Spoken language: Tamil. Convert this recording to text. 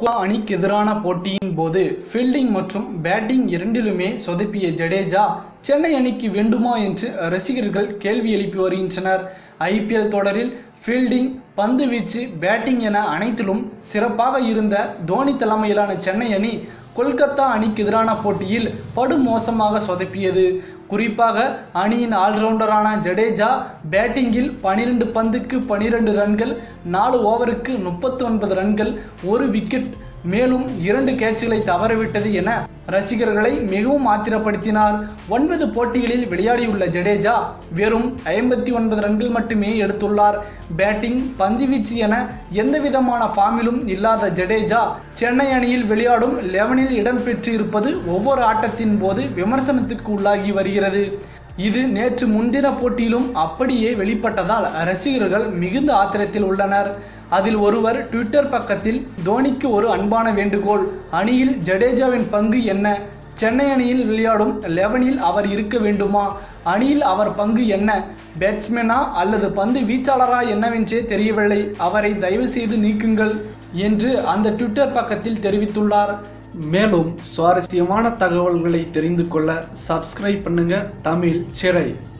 கொல்கத்தா அணிக்கு எதிரான போட்டியின் போது ஃபீல்டிங் மற்றும் பேட்டிங் இரண்டிலுமே சொதப்பிய ஜடேஜா சென்னை அணிக்கு வேண்டுமா என்று ரசிகர்கள் கேள்வி எழுப்பி வருகின்றனர் ஐபிஎல் தொடரில் ஃபீல்டிங் பந்து வீச்சு பேட்டிங் என அனைத்திலும் சிறப்பாக இருந்த தோனி தலைமையிலான சென்னை அணி கொல்கத்தா அணிக்கு எதிரான போட்டியில் படுமோசமாக சொதப்பியது குறிப்பாக அணியின் ஆல்ரவுண்டரான ஜடேஜா பேட்டிங்கில் பனிரெண்டு பந்துக்கு பனிரெண்டு ரன்கள் நாலு ஓவருக்கு முப்பத்தி ஒன்பது ரன்கள் ஒரு விக்கெட் மேலும் இரண்டு கேட்சுகளை தவறவிட்டது என ரசிகர்களை மிகவும் ஆத்திரப்படுத்தினார் ஒன்பது போட்டிகளில் விளையாடியுள்ள ஜடேஜா வெறும் ஐம்பத்தி ஒன்பது ரன்கள் மட்டுமே எடுத்துள்ளார் பேட்டிங் பந்துவீச்சு என எந்தவிதமான ஃபார்மிலும் இல்லாத ஜடேஜா சென்னை அணியில் விளையாடும் லெவனில் இடம்பெற்று இருப்பது ஒவ்வொரு ஆட்டத்தின் போது விமர்சனத்துக்கு உள்ளாகி வருகிறது இது நேற்று முன்தின போட்டியிலும் அப்படியே வெளிப்பட்டதால் ரசிகர்கள் மிகுந்த ஆத்திரத்தில் உள்ளனர் அதில் ஒருவர் ட்விட்டர் பக்கத்தில் தோனிக்கு ஒரு அன்பான வேண்டுகோள் அணியில் ஜடேஜாவின் பங்கு என்ன சென்னை அணியில் விளையாடும் லெவனில் அவர் இருக்க வேண்டுமா அணியில் அவர் பங்கு என்ன பேட்ஸ்மேனா அல்லது பந்து வீச்சாளரா என்னவென்றே தெரியவில்லை அவரை தயவு செய்து நீக்குங்கள் என்று அந்த ட்விட்டர் பக்கத்தில் தெரிவித்துள்ளார் மேலும் சுவாரஸ்யமான தகவல்களை தெரிந்து கொள்ள சப்ஸ்கிரைப் பண்ணுங்க தமிழ் சிறை